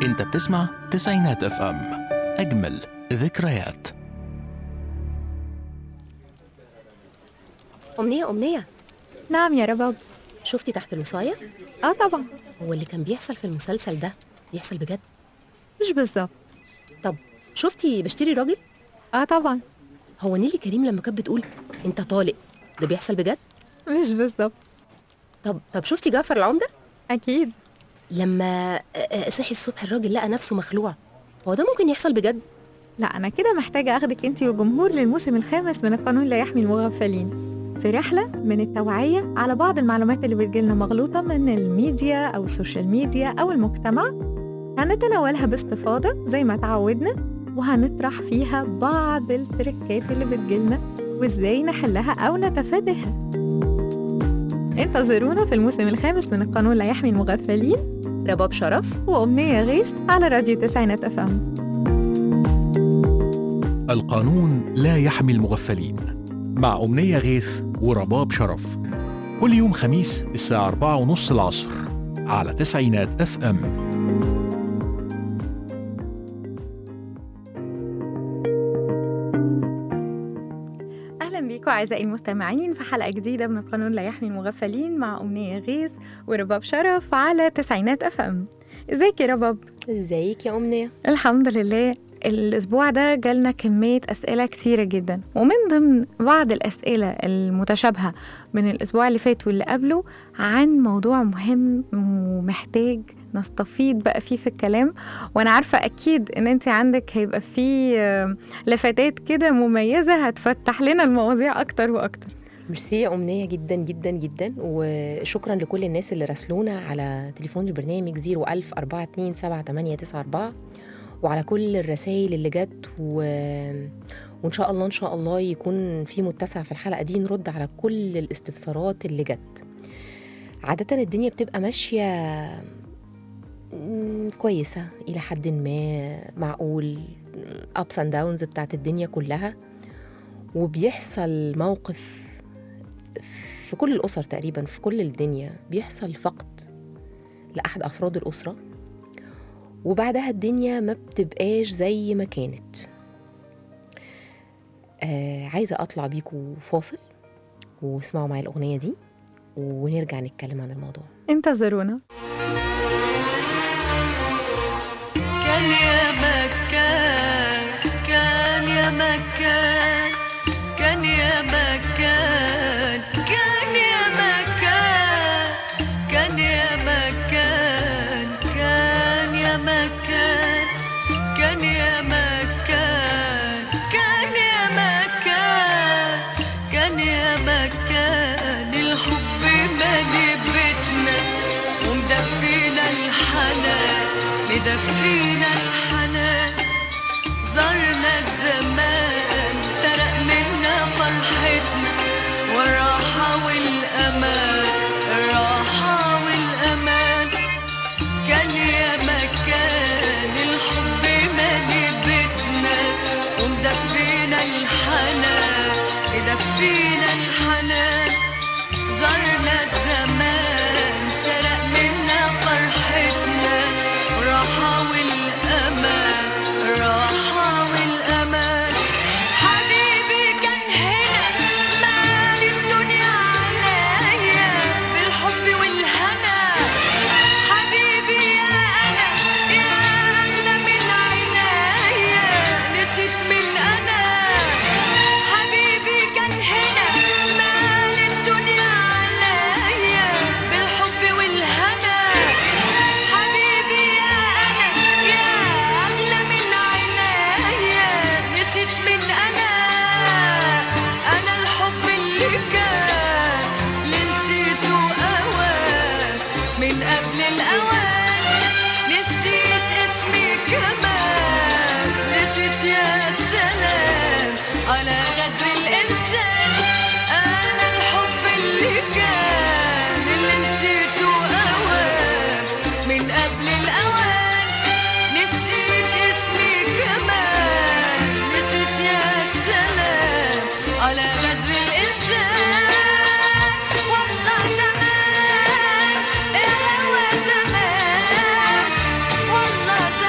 انت بتسمع تسعينات اف ام اجمل ذكريات أمنية أمنية نعم يا رباب شفتي تحت الوصاية؟ اه طبعا هو اللي كان بيحصل في المسلسل ده بيحصل بجد؟ مش بالظبط طب شفتي بشتري راجل؟ اه طبعا هو نيلي كريم لما كانت بتقول أنت طالق ده بيحصل بجد؟ مش بالظبط طب طب شفتي جعفر العمدة؟ اكيد لما آه، آه، صحي الصبح الراجل لقى نفسه مخلوع هو ده ممكن يحصل بجد؟ لا انا كده محتاجه اخدك انتي والجمهور للموسم الخامس من القانون لا يحمي المغفلين في رحلة من التوعية على بعض المعلومات اللي بتجيلنا مغلوطة من الميديا أو السوشيال ميديا أو المجتمع هنتناولها باستفاضة زي ما تعودنا وهنطرح فيها بعض التركات اللي بتجيلنا وإزاي نحلها أو نتفاداها انتظرونا في الموسم الخامس من القانون لا يحمي المغفلين رباب شرف وأمنية غيث على راديو تسعينات أف أم القانون لا يحمي المغفلين مع أمنية غيث ورباب شرف كل يوم خميس الساعة أربعة ونص العصر على تسعينات اف ام اهلا بيكم اعزائي المستمعين في حلقه جديده من القانون لا يحمي المغفلين مع امنيه غيث ورباب شرف على تسعينات اف ام ازيك يا رباب ازيك يا أمنية؟ الحمد لله الاسبوع ده جالنا كميه اسئله كتيره جدا ومن ضمن بعض الاسئله المتشابهه من الاسبوع اللي فات واللي قبله عن موضوع مهم ومحتاج نستفيض بقى فيه في الكلام وانا عارفه اكيد ان انت عندك هيبقى فيه آه، لفتات كده مميزه هتفتح لنا المواضيع اكتر واكتر ميرسي يا أمنية جدا جدا جدا وشكرا لكل الناس اللي راسلونا على تليفون البرنامج 01000 427 وعلى كل الرسائل اللي جت و... وإن شاء الله إن شاء الله يكون في متسع في الحلقة دي نرد على كل الاستفسارات اللي جت عادة الدنيا بتبقى ماشية مم، كويسة إلى حد ما معقول ups and downs بتاعت الدنيا كلها وبيحصل موقف في كل الأسر تقريبا في كل الدنيا بيحصل فقد لأحد أفراد الأسرة وبعدها الدنيا ما بتبقاش زي ما كانت آه عايزة أطلع بيكوا فاصل واسمعوا معايا الأغنية دي ونرجع نتكلم عن الموضوع انتظرونا كان يا مكان كان يا مكان كان يا مكان كان يا مكان كان يا مكان كان يا مكان كان يا مكان كان يا مكان كان يا مكان الحب مالي بيتنا ومدفينا الحنان مدفينا الحنان زرنا الزمان سرق منا فرحتنا والراحة والأمان الراحة والأمان كان يا مكان الحب مالي بيتنا ومدفينا الحنان مدفينا الحنان زرنا الزمان سرق منا فرحتنا راحة والأمان راحة والأمان حبيبي كان هنا مال الدنيا عليا بالحب والهنا حبيبي يا أنا يا أغلى من عينيا نسيت من أنا حبيبي كان هنا مال الدنيا عليا بالحب والهنا حبيبي يا أنا يا أغلى من عينيا نسيت من أنا أنا الحب اللي كان اللي نسيته أوان من قبل الأوان نسيت اسمي كمان نسيت يا سلام على غدر الإنسان أنا الحب اللي كان اللي نسيته أوان من قبل الأوان نسيت اسمي كمان نسيت يا سلام على غدر الإنسان والله زمان الهوى زمان والله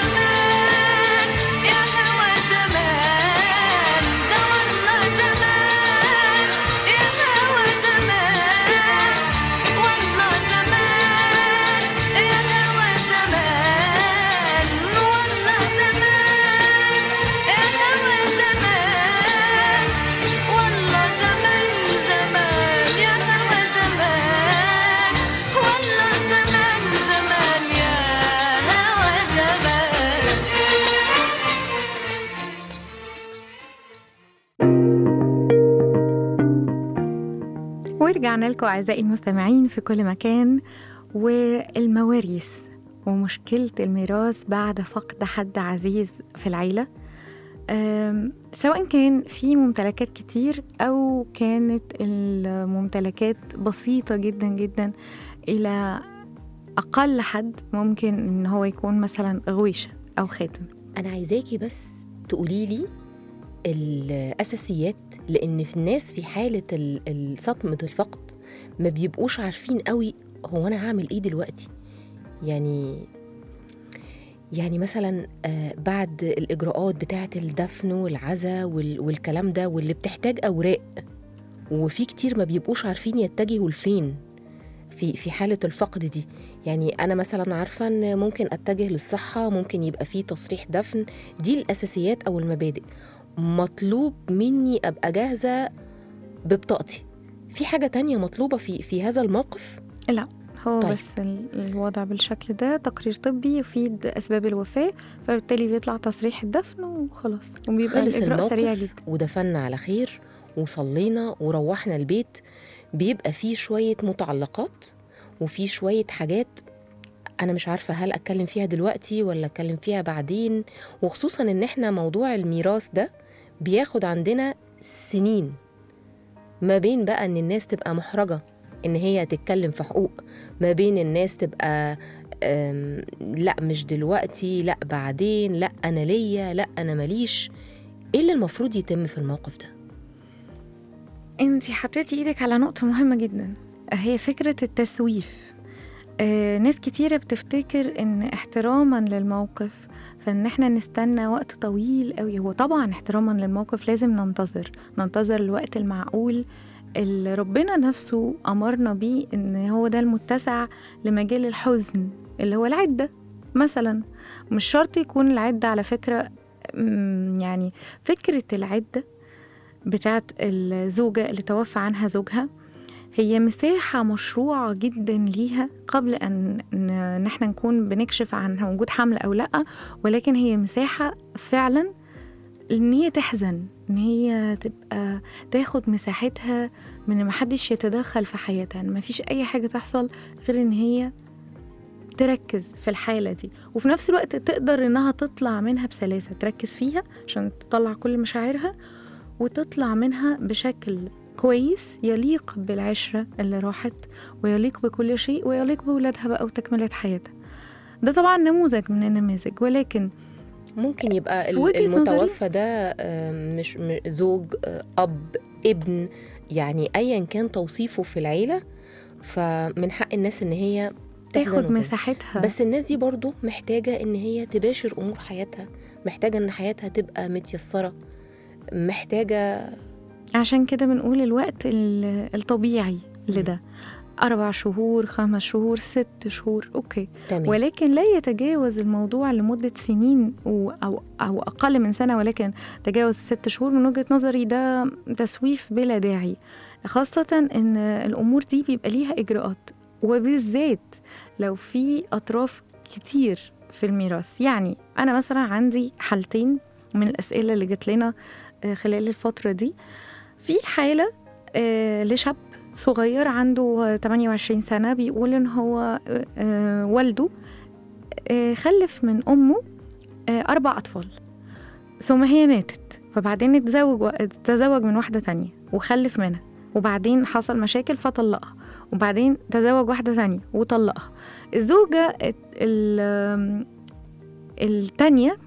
ورجعنا لكم أعزائي المستمعين في كل مكان والمواريث ومشكلة الميراث بعد فقد حد عزيز في العيلة أم، سواء كان في ممتلكات كتير أو كانت الممتلكات بسيطة جدا جدا إلى أقل حد ممكن إن هو يكون مثلا غويشة أو خاتم انا عايزاكي بس تقولي لي الاساسيات لان في الناس في حاله ال- الصدمه الفقد ما بيبقوش عارفين قوي هو انا هعمل ايه دلوقتي يعني يعني مثلا آه، بعد الاجراءات بتاعه الدفن والعزاء وال- والكلام ده واللي بتحتاج اوراق وفي كتير ما بيبقوش عارفين يتجهوا لفين في في حاله الفقد دي يعني انا مثلا عارفه ان ممكن اتجه للصحه ممكن يبقى في تصريح دفن دي الاساسيات او المبادئ مطلوب مني ابقى جاهزه ببطاقتي في حاجه تانية مطلوبه في في هذا الموقف هو طيب. طيب. بس ال- الوضع بالشكل ده تقرير طبي يفيد أسباب الوفاة فبالتالي بيطلع تصريح الدفن وخلاص وبيبقى خلص الإجراء سريع الموقف جدا ودفنا على خير وصلينا وروحنا البيت بيبقى فيه شويه متعلقات وفي شويه حاجات انا مش عارفه هل اتكلم فيها دلوقتي ولا اتكلم فيها بعدين وخصوصا ان احنا موضوع الميراث ده بياخد عندنا سنين ما بين بقى ان الناس تبقى محرجه ان هي تتكلم في حقوق ما بين الناس تبقى أم، لا مش دلوقتي لا بعدين لا انا ليا لا انا ماليش ايه اللي المفروض يتم في الموقف ده انت حطيتي ايدك على نقطة مهمة جدا هي فكرة التسويف آه ناس كتيرة بتفتكر ان احتراما للموقف فان احنا نستنى وقت طويل قوي هو طبعا احتراما للموقف لازم ننتظر ننتظر الوقت المعقول اللي ربنا نفسه امرنا بيه ان هو ده المتسع لمجال الحزن اللي هو العدة مثلا مش شرط يكون العدة على فكرة مم، يعني فكرة العدة بتاعت الزوجة اللي توفى عنها زوجها هي مساحة مشروعة جدا ليها قبل أن ن- إن احنا نكون بنكشف عن وجود حمل أو لأ ولكن هي مساحة فعلا إن هي تحزن إن هي تبقى تاخد مساحتها من إن محدش يتدخل في حياتها إن مفيش أي حاجة تحصل غير إن هي تركز في الحالة دي وفي نفس الوقت تقدر إنها تطلع منها بسلاسة تركز فيها عشان تطلع كل مشاعرها وتطلع منها بشكل كويس يليق بالعشرة اللي راحت ويليق بكل شيء ويليق بولادها بقى وتكملة حياتها ده طبعا نموذج من النماذج ولكن ممكن يبقى في ال- وجهة المتوفى ده آه، مش م- زوج آه، اب ابن يعني ايا كان توصيفه في العيله فمن حق الناس ان هي تحزن تاخد وكده. مساحتها بس الناس دي برضو محتاجة إن هي تباشر أمور حياتها محتاجة إن حياتها تبقى متيسرة محتاجة عشان كده بنقول الوقت ال- الطبيعي لده أربع شهور خمس شهور ست شهور أوكي تمام ولكن لا يتجاوز الموضوع لمدة سنين و- أو, أو أقل من سنة ولكن تجاوز ست شهور من وجهة نظري ده تسويف بلا داعي خاصة إن الأمور دي بيبقى ليها إجراءات وبالذات لو في أطراف كتير في الميراث يعني أنا مثلا عندي حالتين من الأسئلة اللي جات لنا آه، خلال الفترة دي في حالة آه، لشاب صغير عنده 28 سنة بيقول إن هو آه، آه، والده آه، خلف من أمه آه، أربع أطفال ثم هي ماتت فبعدين اتزوج تزوج من واحدة تانية وخلف منها وبعدين حصل مشاكل فطلقها وبعدين تزوج واحدة تانية وطلقها الزوجة الت- ال- آم، التانية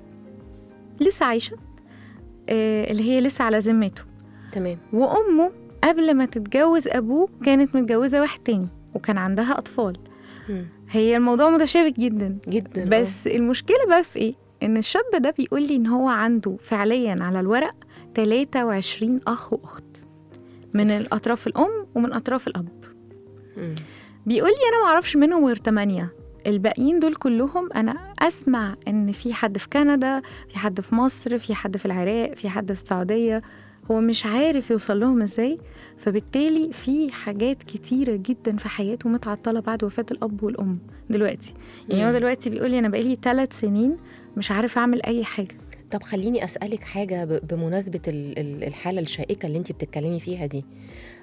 لسه عايشة آه، اللي هي لسه على ذمته تمام وأمه قبل ما تتجوز أبوه كانت متجوزة واحد تاني وكان عندها أطفال مم. هي الموضوع متشابك جدا جدا بس المشكلة بقى في إيه؟ إن الشاب ده بيقول لي إن هو عنده فعليا على الورق 23 أخ وأخت من أوف. الأطراف الأم ومن أطراف الأب آه. مم. بيقول لي أنا معرفش منهم غير تمانية الباقيين دول كلهم أنا أسمع إن في حد في كندا في حد في مصر في حد في العراق في حد في السعودية هو مش عارف يوصل لهم إزاي فبالتالي في حاجات كتيرة جدا في حياته متعطلة بعد وفاة الأب والأم دلوقتي يعني هو مم. دلوقتي بيقول لي أنا بقالي ثلاث سنين مش عارف أعمل أي حاجة طب خليني أسألك حاجة ب- بمناسبة ال- ال- الحالة الشائكة اللي انت بتتكلمي فيها دي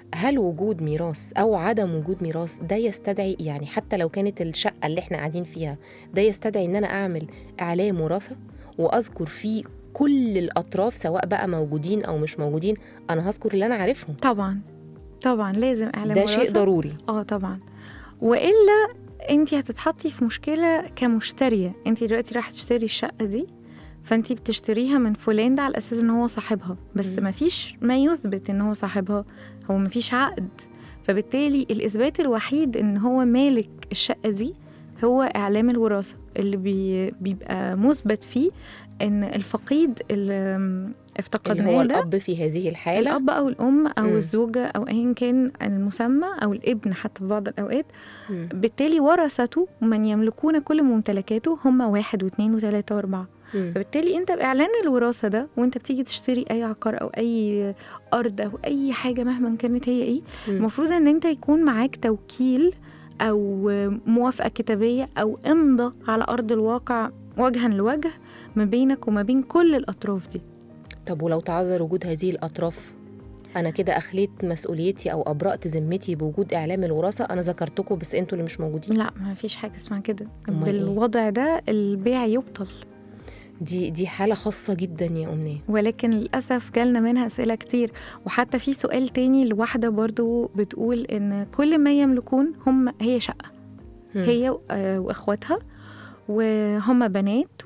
هل وجود ميراث او عدم وجود ميراث ده يستدعي يعني حتى لو كانت الشقه اللي احنا قاعدين فيها ده يستدعي ان انا اعمل اعلام وراثه واذكر فيه كل الاطراف سواء بقى موجودين او مش موجودين انا هذكر اللي انا عارفهم طبعا طبعا لازم اعلام ده شيء وراثة. ضروري اه طبعا والا انت هتتحطي في مشكله كمشتريه انت دلوقتي رايحه تشتري الشقه دي فانت بتشتريها من فلان ده على اساس ان هو صاحبها بس مم. ما فيش ما يثبت ان هو صاحبها هو ما فيش عقد فبالتالي الاثبات الوحيد ان هو مالك الشقه دي هو اعلام الوراثه اللي بي بيبقى مثبت فيه ان الفقيد اللي اللي افتقدناه هو ده الاب في هذه الحاله الاب او الام او مم. الزوجه او ايا كان المسمى او الابن حتى في بعض الاوقات مم. بالتالي ورثته من يملكون كل ممتلكاته هم واحد واثنين وثلاثة وأربعة مم. فبالتالي أنت بإعلان الوراثة ده وأنت بتيجي تشتري أي عقار أو أي أرض أو أي حاجة مهما كانت هي إيه مم. المفروض أن أنت يكون معاك توكيل أو موافقة كتابية أو إمضة على أرض الواقع وجها لوجه ما بينك وما بين كل الأطراف دي طب ولو تعذر وجود هذه الأطراف أنا كده أخليت مسؤوليتي أو أبرأت ذمتي بوجود إعلام الوراثة أنا ذكرتكم بس أنتوا اللي مش موجودين لا ما فيش حاجة اسمها كده أمال إيه؟ بالوضع ده البيع يبطل دي دي حالة خاصة جدا يا أمنية ولكن للأسف جالنا منها أسئلة كتير وحتى في سؤال تاني لواحدة برضو بتقول إن كل ما يملكون هم هي شقة مم. هي و- آه، وإخواتها وهم بنات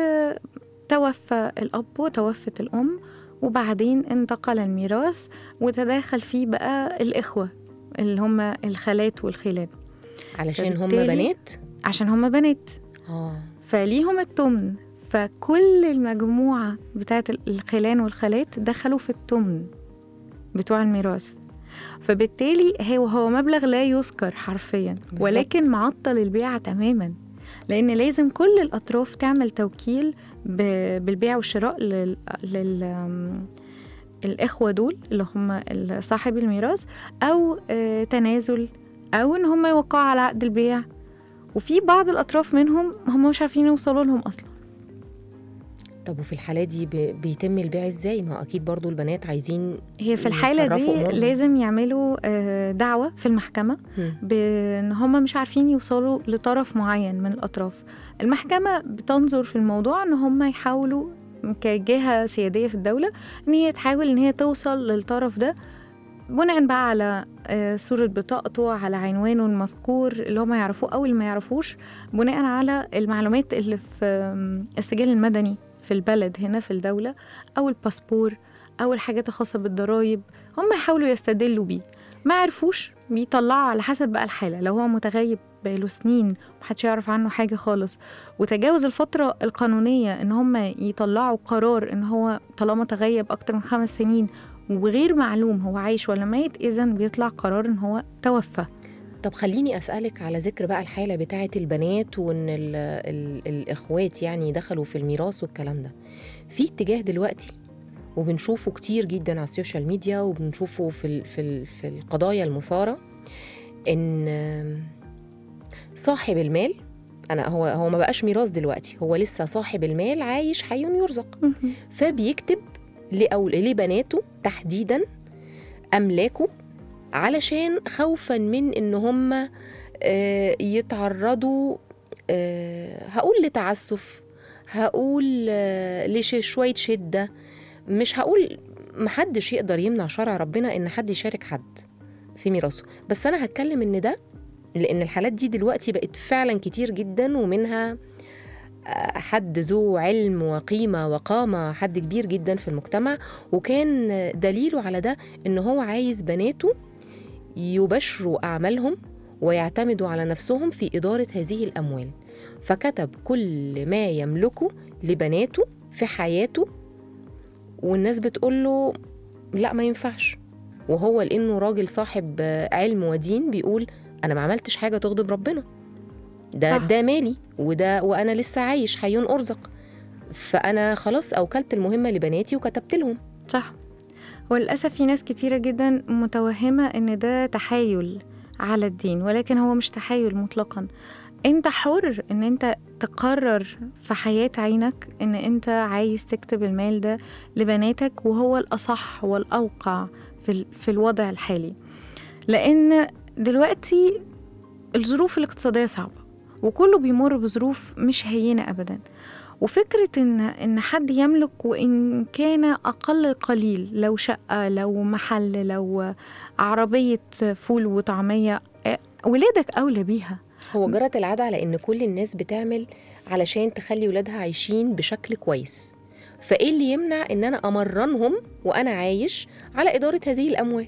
وتوفى الأب وتوفت الأم وبعدين انتقل الميراث وتداخل فيه بقى الإخوة اللي هم الخالات والخلان علشان هم فبالتالي- بنات عشان هم بنات آه فليهم التمن فكل المجموعة بتاعت الخلان والخالات دخلوا في التمن بتوع الميراث فبالتالي هو هو مبلغ لا يذكر حرفيا بالظبط. ولكن معطل البيع تماما لان لازم كل الاطراف تعمل توكيل ب- بالبيع والشراء لل, لل... آم، الاخوه دول اللي هم ال- صاحب الميراث او آه، تنازل او ان هم يوقعوا على عقد البيع وفي بعض الاطراف منهم هم مش عارفين يوصلوا لهم اصلا طب وفي الحالة دي ب- بيتم البيع إزاي ما أكيد برضو البنات عايزين هي في الحاله يصرفوا دي أمورهم. لازم يعملوا آه، دعوه في المحكمه مم. بان هم مش عارفين يوصلوا لطرف معين من الاطراف المحكمه بتنظر في الموضوع ان هم يحاولوا كجهه سياديه في الدوله ان هي تحاول ان هي توصل للطرف ده بناء بقى على آه، صورة بطاقته على عنوانه المذكور اللي هم يعرفوه أو اللي ما يعرفوش بناء على المعلومات اللي في آم، السجل المدني في البلد هنا في الدولة أو الباسبور أو الحاجات الخاصة بالضرايب هم يحاولوا يستدلوا بيه ما عرفوش بيطلعوا على حسب بقى الحالة لو هو متغيب بقاله سنين محدش يعرف عنه حاجة خالص وتجاوز الفترة القانونية إن هم يطلعوا قرار إن هو طالما تغيب أكتر من خمس سنين وغير معلوم هو عايش ولا ميت إذا بيطلع قرار إن هو توفى طب خليني أسألك على ذكر بقى الحالة بتاعة البنات وإن ال ال الإخوات يعني دخلوا في الميراث والكلام ده في اتجاه دلوقتي وبنشوفه كتير جدا على السوشيال ميديا وبنشوفه في ال في ال في القضايا المثارة إن صاحب المال أنا هو هو ما بقاش ميراث دلوقتي هو لسه صاحب المال عايش حي يرزق فبيكتب لأو لبناته تحديدا أملاكه علشان خوفا من إن هم آه، يتعرضوا آه، هقول لتعسف هقول آه، لشوية شدة مش هقول محدش يقدر يمنع شرع ربنا إن حد يشارك حد في ميراثه بس أنا هتكلم إن ده لأن الحالات دي دلوقتي بقت فعلا كتير جدا ومنها آه، حد ذو علم وقيمة وقامة حد كبير جدا في المجتمع وكان دليله على ده إن هو عايز بناته يبشروا أعمالهم ويعتمدوا على نفسهم في إدارة هذه الأموال فكتب كل ما يملكه لبناته في حياته والناس بتقول له لا ما ينفعش وهو لأنه راجل صاحب آه، علم ودين بيقول أنا ما عملتش حاجة تغضب ربنا ده صح. ده مالي وده وأنا لسه عايش حي أرزق فأنا خلاص أوكلت المهمة لبناتي وكتبت لهم صح وللأسف في ناس كتيرة جدا متوهمة إن ده تحايل على الدين ولكن هو مش تحايل مطلقا انت حر ان انت تقرر في حياة عينك ان انت عايز تكتب المال ده لبناتك وهو الأصح والأوقع في, ال- في الوضع الحالي لان دلوقتي الظروف الاقتصاديه صعبه وكله بيمر بظروف مش هينه ابدا وفكرة إن إن حد يملك وإن كان أقل القليل لو شقة لو محل لو عربية فول وطعمية آه، ولادك أولى بيها هو جرت العادة على إن كل الناس بتعمل علشان تخلي ولادها عايشين بشكل كويس فإيه اللي يمنع إن أنا أمرنهم وأنا عايش على إدارة هذه الأموال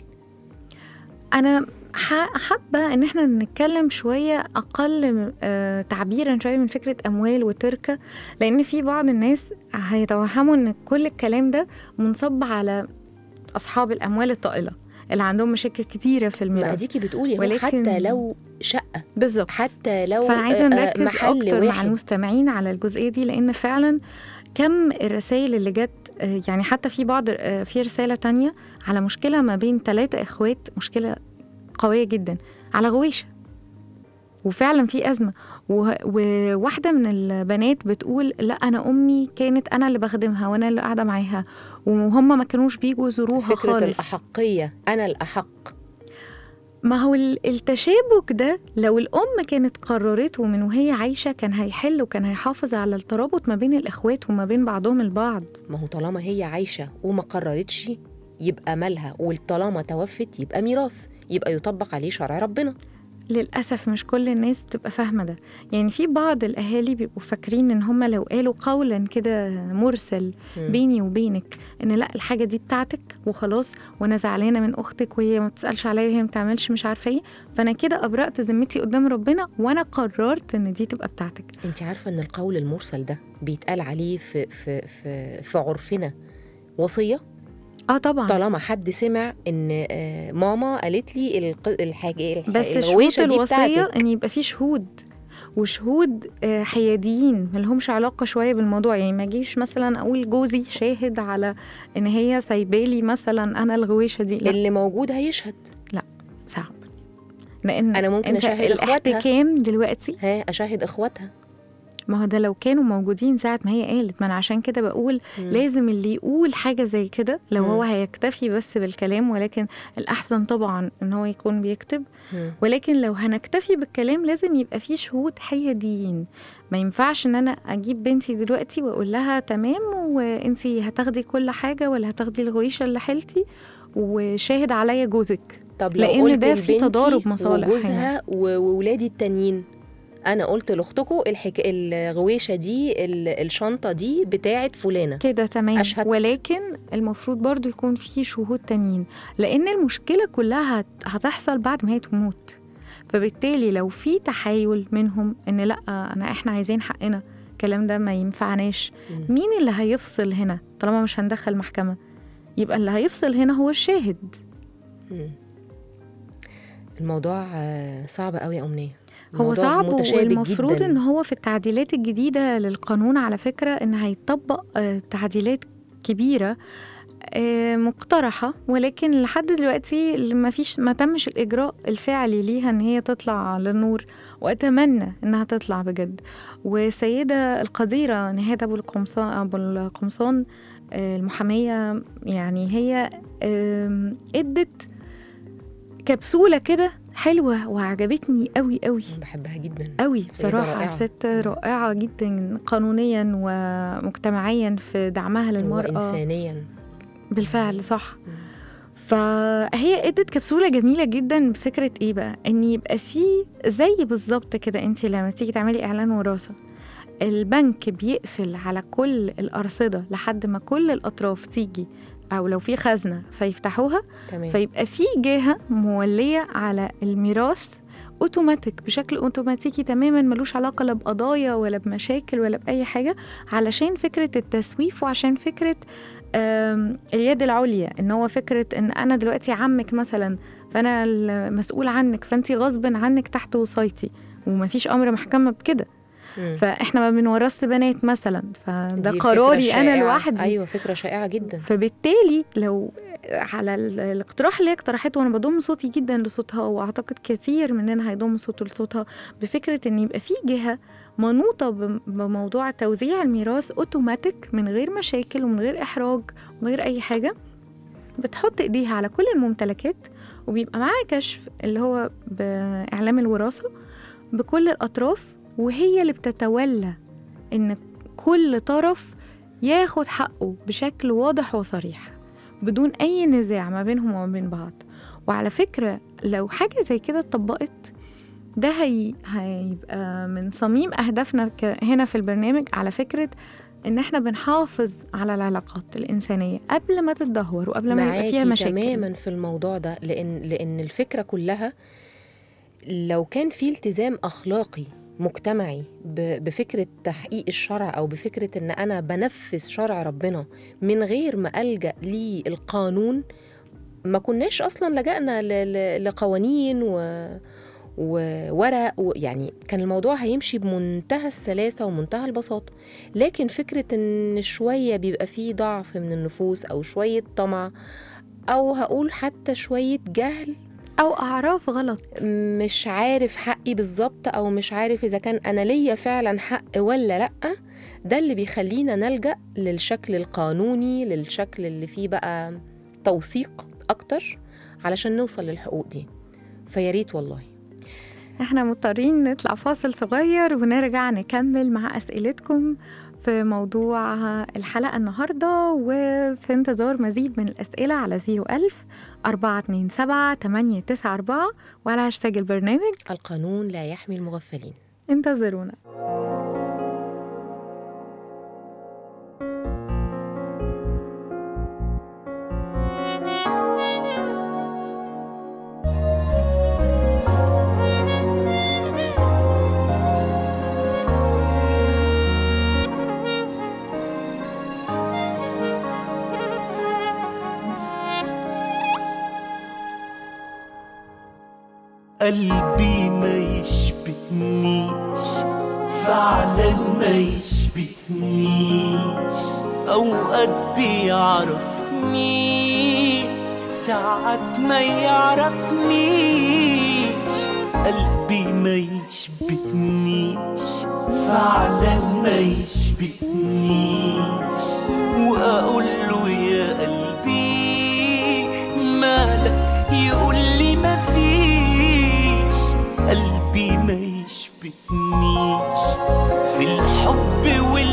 أنا ح- حابة إن احنا نتكلم شوية أقل آه، تعبيرا شوية من فكرة أموال وتركة لأن في بعض الناس هيتوهموا إن كل الكلام ده منصب على أصحاب الأموال الطائلة اللي عندهم مشاكل كتيرة في ما الميراث أديكي بتقولي هو ولكن- حتى لو شقة بالظبط حتى لو فانا عايزه آه، آه، نركز محل اكتر مع واحد المستمعين على الجزئيه دي لان فعلا كم الرسائل اللي جت آه، يعني حتى في بعض آه، في رساله تانية على مشكله ما بين ثلاثه اخوات مشكله قويه جدا على غويشه وفعلا في ازمه وه- وواحده من البنات بتقول لا انا امي كانت انا اللي بخدمها وانا اللي قاعده معاها وهم ما كانوش بيجوا يزوروها فكرة خالص الأحقية أنا الأحق ما هو ال- التشابك ده لو الأم كانت قررته من وهي عايشة كان هيحل وكان هيحافظ على الترابط ما بين الإخوات وما بين بعضهم البعض ما هو طالما هي عايشة وما قررتش يبقى مالها وطالما توفت يبقى ميراث يبقى يطبق عليه شرع ربنا للأسف مش كل الناس بتبقى فاهمة ده يعني في بعض الأهالي بيبقوا فاكرين إن هم لو قالوا قولا كده مرسل مم. بيني وبينك إن لا الحاجة دي بتاعتك وخلاص وأنا زعلانة من أختك وهي ما بتسألش عليا وهي ما بتعملش مش عارفة إيه فأنا كده أبرأت ذمتي قدام ربنا وأنا قررت إن دي تبقى بتاعتك انت عارفة ان القول المرسل ده بيتقال عليه في في في في عرفنا وصية اه طبعا طالما حد سمع ان آه، ماما قالت لي الق- الحاجة الح- بس شروط الغويشة دي الوصية بتاعتك ان يبقى في شهود وشهود آه، حياديين ملهمش علاقة شوية بالموضوع يعني ما اجيش مثلا اقول جوزي شاهد على ان هي سايبالي مثلا انا الغويشة دي لا اللي موجود هيشهد صعب لان أنا ممكن انت أشاهد إخواتها. الاحتكام دلوقتي ها اشاهد اخواتها ما هو ده لو كانوا موجودين ساعة ما هي قالت ما انا عشان كده بقول مم. لازم اللي يقول حاجة زي كده لو مم. هو هيكتفي بس بالكلام ولكن الأحسن طبعا إن هو يكون بيكتب مم. ولكن لو هنكتفي بالكلام لازم يبقى فيه شهود حياديين ما ينفعش ان انا اجيب بنتي دلوقتي واقول لها تمام وانتي هتاخدي كل حاجه ولا هتاخدي الغويشه اللي حيلتي وشاهد عليا جوزك طب لو لأن قلت ده في لبنتي تضارب مصالح وجوزها و- وولادي التانيين انا قلت لاختكم الحك... الغويشه دي ال- الشنطه دي بتاعت فلانه كده تمام أشهدت. ولكن المفروض برضو يكون في شهود تانيين لان المشكله كلها هت- هتحصل بعد ما هي تموت فبالتالي لو في تحايل منهم ان لا انا احنا عايزين حقنا الكلام ده ما ينفعناش مم. مين اللي هيفصل هنا طالما مش هندخل محكمة يبقى اللي هيفصل هنا هو الشاهد مم. الموضوع آه، صعب قوي يا امنيه هو الموضوع صعب متشابك والمفروض جدا ان هو في التعديلات الجديدة للقانون على فكرة ان هيطبق آه، تعديلات كبيرة آه، مقترحة ولكن لحد دلوقتي ما فيش ما تمش الإجراء الفعلي ليها إن هي تطلع للنور وأتمنى إنها تطلع بجد وسيدة القديرة نهاد أبو القمصان أبو القمصان آه، المحامية يعني هي آم، ادت كبسولة كده حلوة وعجبتني قوي قوي أنا بحبها جدا قوي سيدة بصراحة رائعة. ست رائعة جدا قانونيا ومجتمعيا في دعمها للمرأة وانسانيا بالفعل صح مم. فهي ادت كبسولة جميلة جدا بفكرة ايه بقى ان يبقى في زي بالظبط كده انت لما تيجي تعملي اعلان وراثة البنك بيقفل على كل الأرصدة لحد ما كل الأطراف تيجي أو لو في خزنة فيفتحوها تمام فيبقى في جهة مولية على الميراث اوتوماتيك بشكل اوتوماتيكي تماما ملوش علاقة لا بقضايا ولا بمشاكل ولا بأي حاجة علشان فكرة التسويف وعشان فكرة آم، اليد العليا ان هو فكرة ان انا دلوقتي عمك مثلا فانا المسؤول عنك فانت غصب عنك تحت وصايتي ومفيش امر محكمة بكده مم. فاحنا ما بنورث بنات مثلا فده دي الفكرة قراري انا الشائعة. لوحدي ايوه فكره شائعه جدا فبالتالي لو على ال- الاقتراح اللي هي اقترحته وانا بضم صوتي جدا لصوتها واعتقد كثير مننا هيضم صوته لصوتها بفكره ان يبقى في جهه منوطه بم- بموضوع توزيع الميراث اوتوماتيك من غير مشاكل ومن غير احراج ومن غير اي حاجه بتحط ايديها على كل الممتلكات وبيبقى معاها كشف اللي هو بإعلام الوراثة بكل الأطراف وهي اللي بتتولى إن كل طرف ياخد حقه بشكل واضح وصريح بدون أي نزاع ما بينهم وما بين بعض وعلى فكرة لو حاجة زي كده اتطبقت ده هي... هيبقى من صميم أهدافنا ك... هنا في البرنامج على فكرة إن إحنا بنحافظ على العلاقات الإنسانية قبل ما تتدهور وقبل ما يبقى فيها معاكي مشاكل تماما في الموضوع ده لان لان الفكره كلها لو كان في التزام اخلاقي مجتمعي ب- بفكره تحقيق الشرع او بفكره ان انا بنفذ شرع ربنا من غير ما الجا للقانون ما كناش اصلا لجأنا ل- ل- لقوانين و وورق و- يعني كان الموضوع هيمشي بمنتهى السلاسة ومنتهى البساطة لكن فكرة إن شوية بيبقى فيه ضعف من النفوس أو شوية طمع أو هقول حتى شوية جهل أو أعراف غلط مش عارف حقي بالظبط أو مش عارف إذا كان أنا ليا فعلا حق ولا لأ ده اللي بيخلينا نلجأ للشكل القانوني للشكل اللي فيه بقى توثيق أكتر علشان نوصل للحقوق دي فياريت والله احنا مضطرين نطلع فاصل صغير ونرجع نكمل مع أسئلتكم في موضوع الحلقة النهاردة وفي انتظار مزيد من الأسئلة على 01000 427 894 وعلى هاشتاج البرنامج القانون لا يحمي المغفلين انتظرونا قلبي ما يشبهنيش فعلا ما يشبهنيش اوقات بيعرفني ساعات ما يعرفنيش قلبي ما يشبهنيش فعلا ما يشبهنيش واقول له يا قلبي مالك يقول لي ما فيش قلبي ما يشبهنيش في الحب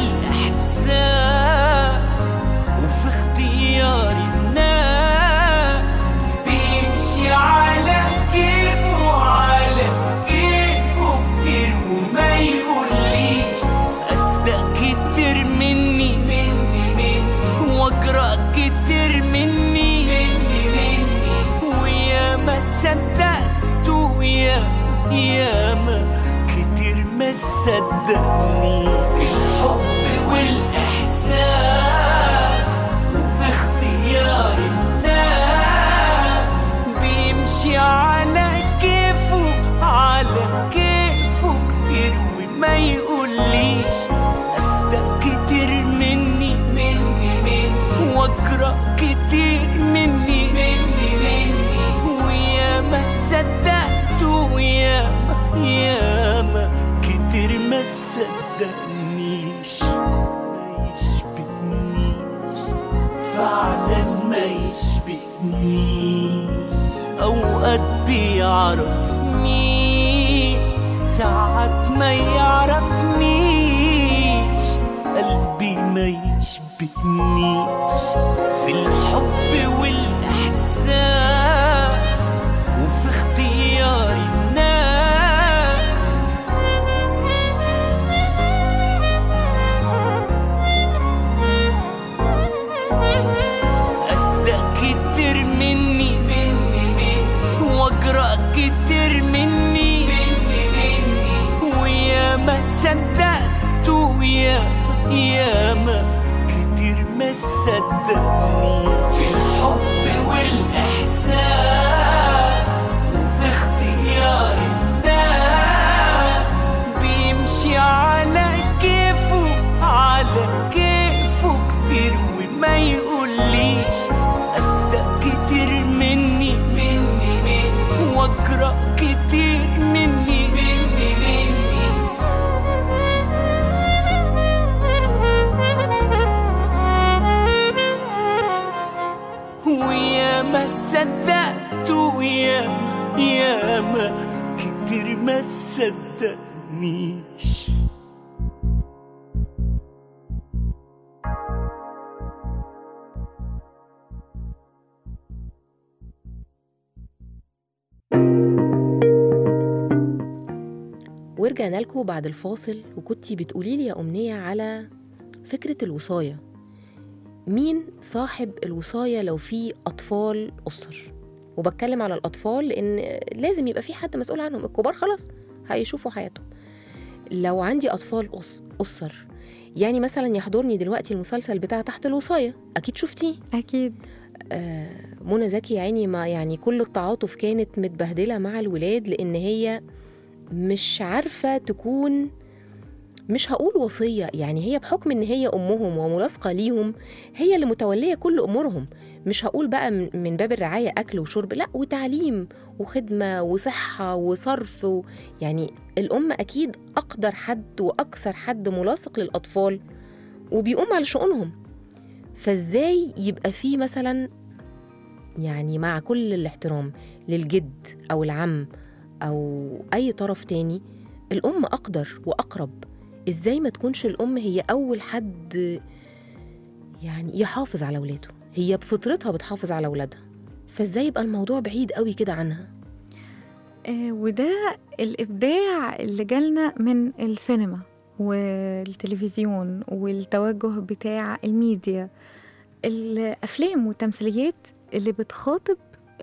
والاحساس وفي اختيار الناس بيمشي على كيفه على كيفه كتير وما يقوليش اصدق كتير مني مني مني واجرأ كتير مني مني مني ويا ما صدقت ويا يا ما كتير ما صدقني في الحب والاحساس وفي اختيار الناس بيمشي على كيفه على كيفه كتير وما يقوليش اصدق كتير مني مني مني واجرأ كتير مني مني مني ويا ما صدقت ويا ما يا ما كتير ما صدقنيش ما يشبهنيش فعلا ما يشبهنيش اوقات بيعرفني ساعات ما يعرفنيش قلبي ما يشبهنيش في الحب والاحساس وفي اختيار الناس أصدق كتير مني مني مني وأجرأ كتير مني مني مني ويا ما صدقت ويا يا ما كتير ما صدقني في الحب والإحساس وفي اختيار الناس بيمشي على كيفه على كيفه كتير وما يقوليش أصدق كتير مني مني مني وأجرأ كتير مني مني مني ويا تصدقنيش ورجعنا لكم بعد الفاصل وكنتي بتقولي لي يا أمنية على فكرة الوصاية مين صاحب الوصاية لو في أطفال أسر وبتكلم على الأطفال لأن لازم يبقى في حد مسؤول عنهم الكبار خلاص هيشوفوا حياتهم لو عندي أطفال أس أسر يعني مثلا يحضرني دلوقتي المسلسل بتاع تحت الوصاية أكيد شفتيه اكيد آه، منى زكي يا عيني ما يعني كل التعاطف كانت متبهدله مع الولاد لان هي مش عارفه تكون مش هقول وصيه يعني هي بحكم ان هي امهم وملاصقه ليهم هي اللي متوليه كل امورهم مش هقول بقى من من باب الرعايه اكل وشرب لا وتعليم وخدمه وصحه وصرف و يعني الام اكيد اقدر حد واكثر حد ملاصق للاطفال وبيقوم على شؤونهم فازاي يبقى في مثلا يعني مع كل الاحترام للجد او العم او اي طرف تاني الام اقدر واقرب ازاي ما تكونش الام هي اول حد يعني يحافظ على ولاده هي بفطرتها بتحافظ على ولادها فازاي يبقى الموضوع بعيد قوي كده عنها آه، وده الإبداع اللي جالنا من السينما والتلفزيون والتوجه بتاع الميديا الأفلام والتمثيليات اللي بتخاطب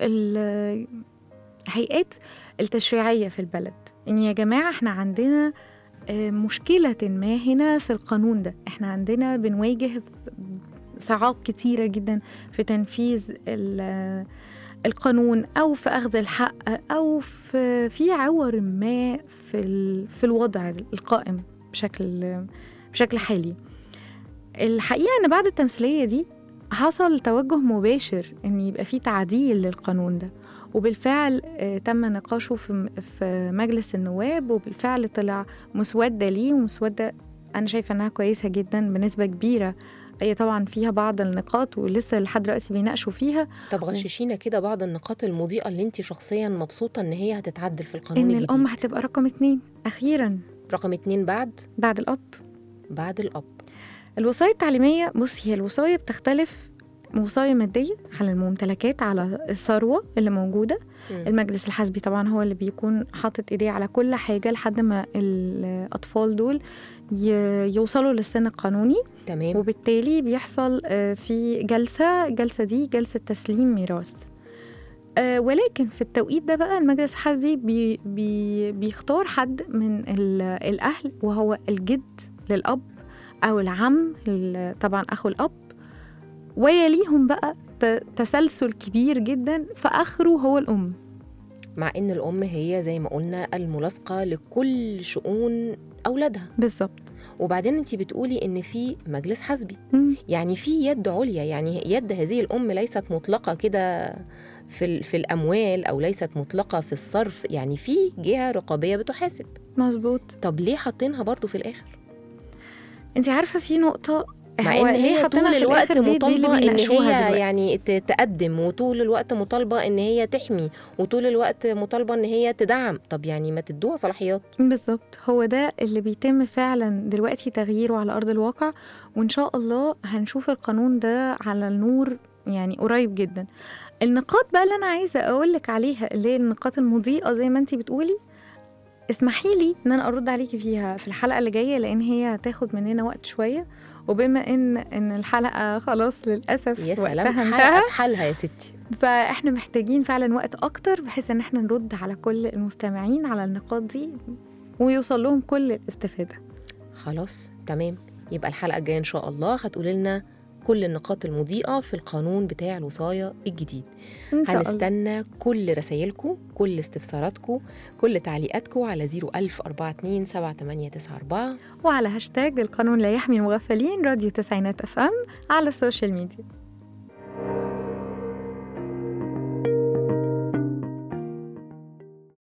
الهيئات التشريعية في البلد إن يا جماعة إحنا عندنا آه، مشكلة ما هنا في القانون ده إحنا عندنا بنواجه صعاب كتيرة جدا في تنفيذ ال- القانون او في اخذ الحق او في في عور ما في ال- في الوضع القائم بشكل بشكل حالي الحقيقه ان بعد التمثيليه دي حصل توجه مباشر ان يبقى في تعديل للقانون ده وبالفعل آه، تم نقاشه في م- في مجلس النواب وبالفعل طلع مسوده ليه ومسوده انا شايفه انها كويسه جدا بنسبه كبيره هي طبعا فيها بعض النقاط ولسه لحد دلوقتي بيناقشوا فيها طب غششينا كده بعض النقاط المضيئه اللي انت شخصيا مبسوطه ان هي هتتعدل في القانون ان الجديد الام هتبقى رقم اتنين اخيرا رقم اتنين بعد بعد الاب بعد الاب الوصايا التعليميه بصي هي الوصايا بتختلف وصايا ماديه على الممتلكات على الثروه اللي موجوده مم. المجلس الحزبي طبعا هو اللي بيكون حاطط ايديه على كل حاجه لحد ما الاطفال دول ي- يوصلوا للسن القانوني تمام وبالتالي بيحصل آه، في جلسة الجلسة دي جلسة تسليم ميراث آه، ولكن في التوقيت ده بقى المجلس الحزبي بي بي بيختار حد من ال- الأهل وهو الجد للأب أو العم لل- طبعا أخو الأب ويليهم بقى ت- تسلسل كبير جدا فآخره هو الأم مع ان الام هي زي ما قلنا الملاصقه لكل شؤون اولادها بالظبط وبعدين انت بتقولي ان في مجلس حزبي مم. يعني في يد عليا يعني يد هذه الام ليست مطلقه كده في ال- في الاموال او ليست مطلقه في الصرف يعني في جهه رقابيه بتحاسب مظبوط طب ليه حاطينها برضو في الاخر انت عارفة في نقطة مع هو ان ليه هي حاطينها طول في الوقت الآخر دي- دي اللي مطالبه ان بيناقشوها هي دلوقتي. يعني ت- تقدم وطول الوقت مطالبه ان هي تحمي وطول الوقت مطالبه ان هي تدعم طب يعني ما تدوها صلاحيات بالظبط هو ده اللي بيتم فعلا دلوقتي تغييره على أرض الواقع وإن شاء الله هنشوف القانون ده على النور يعني قريب جدا النقاط بقى اللي أنا عايزة أقولك عليها اللي هي النقاط المضيئة زي ما أنتي بتقولي اسمحي لي ان انا ارد عليكي فيها في الحلقه اللي جايه لان هي هتاخد مننا وقت شويه وبما ان ان الحلقه خلاص للاسف يا وقتها سلام انتهى حلقه بحالها يا ستي فاحنا محتاجين فعلا وقت اكتر بحيث ان احنا نرد على كل المستمعين على النقاط دي ويوصل لهم كل الاستفاده خلاص تمام يبقى الحلقه الجايه ان شاء الله هتقولي لنا كل النقاط المضيئه في القانون بتاع الوصايه الجديد ان شاء الله هنستنى كل رسايلكم كل استفساراتكم كل تعليقاتكم على 01042 7894 وعلى هاشتاج القانون لا يحمي المغفلين راديو تسعينات اف ام على السوشيال ميديا